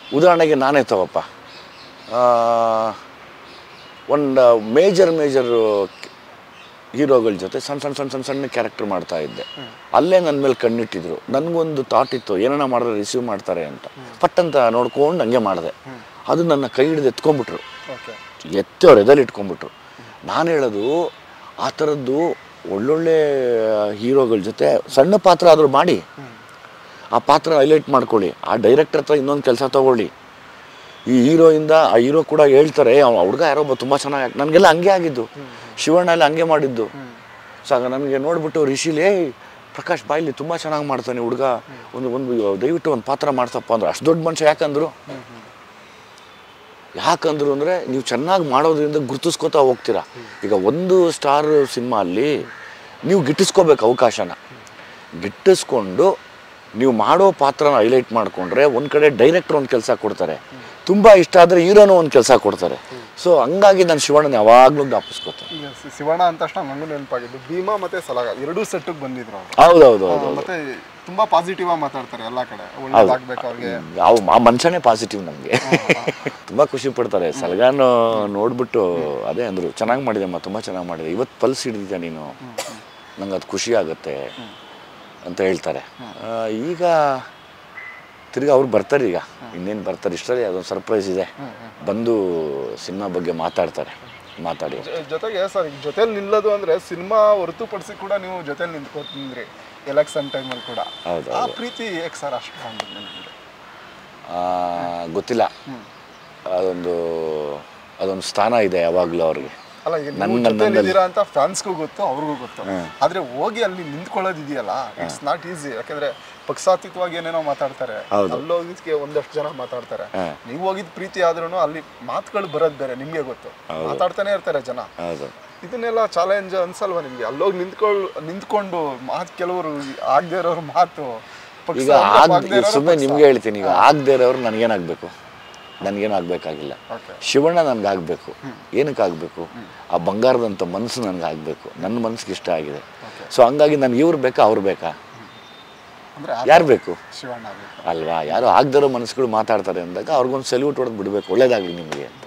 ಉದಾಹರಣೆಗೆ ನಾನೇ ತಗೋಪ್ಪ ಒಂದು ಮೇಜರ್ ಮೇಜರ್ ಹೀರೋಗಳ ಜೊತೆ ಸಣ್ಣ ಸಣ್ಣ ಸಣ್ಣ ಸಣ್ಣ ಸಣ್ಣ ಕ್ಯಾರೆಕ್ಟರ್ ಮಾಡ್ತಾ ಇದ್ದೆ ಅಲ್ಲೇ ನನ್ನ ಮೇಲೆ ಕಣ್ಣಿಟ್ಟಿದ್ರು ನನಗೊಂದು ಥಾಟ್ ಇತ್ತು ಏನನ್ನ ಮಾಡಿದ್ರೆ ರಿಸೀವ್ ಮಾಡ್ತಾರೆ ಅಂತ ಪಟ್ ಅಂತ ನೋಡ್ಕೊಂಡು ಹಂಗೆ ಮಾಡಿದೆ ಅದು ನನ್ನ ಕೈ ಹಿಡಿದು ಎತ್ಕೊಂಡ್ಬಿಟ್ರು ಓಕೆ ಎತ್ತಿ ಅವ್ರ ಎದಲ್ಲಿ ಇಟ್ಕೊಂಡ್ಬಿಟ್ರು ನಾನು ಹೇಳೋದು ಆ ಥರದ್ದು ಒಳ್ಳೊಳ್ಳೆ ಹೀರೋಗಳ ಜೊತೆ ಸಣ್ಣ ಪಾತ್ರ ಆದರೂ ಮಾಡಿ ಆ ಪಾತ್ರ ಹೈಲೈಟ್ ಮಾಡ್ಕೊಳ್ಳಿ ಆ ಡೈರೆಕ್ಟರ್ ಹತ್ರ ಇನ್ನೊಂದು ಕೆಲಸ ತಗೊಳ್ಳಿ ಈ ಹೀರೋಯಿಂದ ಆ ಹೀರೋ ಕೂಡ ಹೇಳ್ತಾರೆ ಅವ್ನು ಹುಡುಗ ಯಾರೋ ಒಬ್ಬ ತುಂಬ ಚೆನ್ನಾಗಿ ನನಗೆಲ್ಲ ಹಂಗೆ ಆಗಿದ್ದು ಶಿವಣ್ಣ ಎಲ್ಲ ಹಂಗೆ ಮಾಡಿದ್ದು ಸೊ ಆಗ ನನಗೆ ನೋಡ್ಬಿಟ್ಟು ರಿಷಿಲಿ ಏಯ್ ಪ್ರಕಾಶ್ ಬಾಯ್ಲಿ ತುಂಬ ಚೆನ್ನಾಗಿ ಮಾಡ್ತಾನೆ ಹುಡುಗ ಒಂದು ಒಂದು ದಯವಿಟ್ಟು ಒಂದು ಪಾತ್ರ ಮಾಡ್ಸಪ್ಪ ಅಂದ್ರೆ ಅಷ್ಟು ದೊಡ್ಡ ಮನುಷ್ಯ ಯಾಕಂದ್ರು ಯಾಕಂದ್ರು ಅಂದರೆ ನೀವು ಚೆನ್ನಾಗಿ ಮಾಡೋದ್ರಿಂದ ಗುರ್ತಿಸ್ಕೋತಾ ಹೋಗ್ತೀರಾ ಈಗ ಒಂದು ಸ್ಟಾರ್ ಸಿನಿಮಾ ಅಲ್ಲಿ ನೀವು ಗಿಟ್ಟಿಸ್ಕೋಬೇಕು ಅವಕಾಶನ ಗಿಟ್ಟಿಸ್ಕೊಂಡು ನೀವು ಮಾಡೋ ಪಾತ್ರನ ಹೈಲೈಟ್ ಮಾಡಿಕೊಂಡ್ರೆ ಒಂದು ಕಡೆ ಡೈರೆಕ್ಟರ್ ಒಂದು ಕೆಲಸ ಕೊಡ್ತಾರೆ ತುಂಬ ಇಷ್ಟ ಆದರೆ ಹೀರೋನು ಒಂದು ಕೆಲಸ ಕೊಡ್ತಾರೆ ಸೊ ಹಂಗಾಗಿ ನಾನು ಶಿವಣ್ಣನ ಯಾವಾಗಲೂ ಜ್ಞಾಪಿಸ್ಕೋತೇನೆ ಈಗ ಸಿ- ಶಿವಣ್ಣ ಅಂತ ತಕ್ಷಣ ನನಗೂ ನೆನಪಾಗಿದ್ದು ಭೀಮಾ ಮತ್ತೆ ಸಲಾಗ ಎರಡೂ ಸೆಟ್ಟಿಗೆ ಬಂದಿದ್ರು ಅವರು ಹೌದೌದು ಹೌದು ಮತ್ತೆ ತುಂಬಾ ಪಾಸಿಟಿವ್ ಆಗಿ ಮಾತಾಡ್ತಾರೆ ಎಲ್ಲ ಕಡೆ ಒಳ್ಳೇದಾಗ್ಬೇಕು ಅವ್ರಿಗೆ ಯಾವ ಆ ಮನುಷ್ಯನೇ ಪಾಸಿಟಿವ್ ನಮಗೆ ತುಂಬ ಖುಷಿ ಪಡ್ತಾರೆ ಸಲಗಾನು ನೋಡ್ಬಿಟ್ಟು ಅದೇ ಅಂದರು ಚೆನ್ನಾಗಿ ಮಾಡಿದೆಮ್ಮ ತುಂಬ ಚೆನ್ನಾಗಿ ಮಾಡಿದೆ ಇವತ್ತು ಪಲ್ಸ್ ಹಿಡಿದಿದ್ದೆ ನೀನು ನಂಗೆ ಅದು ಖುಷಿ ಆಗುತ್ತೆ ಅಂತ ಹೇಳ್ತಾರೆ ಆ, ಈಗ ತಿರ್ಗಿ ಅವ್ರು ಬರ್ತಾರೆ ಈಗ ಇನ್ನೇನು ಬರ್ತಾರೆ ಇಷ್ಟರಲ್ಲಿ ಅದೊಂದು ಸರ್ಪ್ರೈಸ್ ಇದೆ ಬಂದು ಸಿನಿಮಾ ಬಗ್ಗೆ ಮಾತಾಡ್ತಾರೆ ಮಾತಾಡಿ ಜೊ- ಜೊತೆಗೆ ಸರ್ ಈಗ ಜೊತೆಲಿ ನಿಲ್ಲೋದು ಅಂದ್ರೆ ಸಿನಿಮಾ ಹೊರತುಪಡಿಸಿ ಕೂಡ ನೀವು ಜೊತೆಲಿ ನಿಂತ್ಕೊತಿದ್ರಿ ಎಲೆಕ್ಷನ್ ಟೈಮಲ್ಲಿ ಕೂಡ ಹೌದು, ಆ ಪ್ರೀತಿ ಹೇಗೆ ಸರ್ ಅಷ್ಟು ಬಂದು ನಿಮಗೆ ಆ, ಗೊತ್ತಿಲ್ಲ ಅದೊಂದು ಅದೊಂದು ಸ್ಥಾನ ಇದೆ ಯಾವಾಗಲೂ ಅವ್ರಿಗೆ ಅಲ್ಲ ಈಗ ನನ್ನ- ನೀವು ನನ್ನಲ್ಲಿ- ಜೊತೆಲಿ ಇದ್ದೀರಾ ಅಂತ ಫ್ಯಾನ್ಸ್ಗೂ ಗೊತ್ತು ಅವ್ರಿಗೂ ಗೊತ್ತು ಆದ್ರೆ ಹೋಗಿ ಅಲ್ಲಿ ನಿಂತ್ಕೊಳ್ಳೋದಿದೆಯಲ್ಲ ಇಟ್ಸ್ ನಾಟ್ ಈಸಿ ಯಾಕಂದ್ರೆ ಪಕ್ಷಾತೀತವಾಗಿ ಏನೇನೋ ಮಾತಾಡ್ತಾರೆ ಹೌದು. ಅಲ್ಲೋಗಿದ್ಕೆ ಒಂದಷ್ಟು ಜನ ಮಾತಾಡ್ತಾರೆ ಹಾ. ನೀವು ಹೋಗಿದ್ ಪ್ರೀತಿ ಆದ್ರೂ ಅಲ್ಲಿ ಮಾತುಗಳು ಬರೋದು ಬೇರೆ ನಿಮ್ಗೆ ಗೊತ್ತು ಮಾತಾಡ್ತಾನೆ ಇರ್ತಾರೆ ಜನ ಹೌದು ಇದನ್ನೆಲ್ಲ ಚಾಲೆಂಜ್ ಅನ್ಸಲ್ವಾ ನಿಮ್ಗೆ ಅಲ್ಲೋಗಿ ನಿಂತ್ಕೊಳ್ ನಿಂತ್ಕೊಂಡು ಮಾತು ಕೆಲವರು ಆಗದೆ ಇರೋರು ಮಾತು ಪಕ್ಷ ಈಗ ಅಂದ್ರೆ ಆಗ್ ಆಗ್ದೇ ಇರೋರು ಸುಮ್ಮನೆ ಪಕ್ಷ. ನಿಮ್ಗೆ ಹೇಳ್ತೀನಿ ಈಗ ಆಗದೆ ಇರೋರು ನನಗೇನಾಗಬೇಕು ನನಗೇನು ಆಗಬೇಕಾಗಿಲ್ಲ Okay. ಶಿವಣ್ಣ ನನಗೆ ಆಗಬೇಕು ಏನಕ್ಕೆ ಆಗಬೇಕು ಆ ಬಂಗಾರದಂಥ ಮನಸ್ಸು ನನಗೆ ಆಗಬೇಕು ನನ್ನ ಮನಸ್ಸಿಗೆ ಇಷ್ಟ ಆಗಿದೆ ಸೊ ಹಂಗಾಗಿ ನನಗೆ ಇವ್ರು ಬೇಕಾ ಅವ್ರು ಬೇಕಾ ಅಂದ್ರೆ ಆ ಯಾರು ಬೇಕು ಶಿವಣ್ಣ ಬೇಕು ಅಲ್ವಾ ಯಾರೋ ಆಗದಿರೋ ಮನಸ್ಸುಗಳು ಮಾತಾಡ್ತಾರೆ ಅಂದಾಗ ಅವ್ರಿಗೊಂದು ಸೆಲ್ಯೂಟ್ ಹೊಡೆದು ಬಿಡಬೇಕು ಒಳ್ಳೇದಾಗಲಿ ನಿಮಗೆ ಅಂತ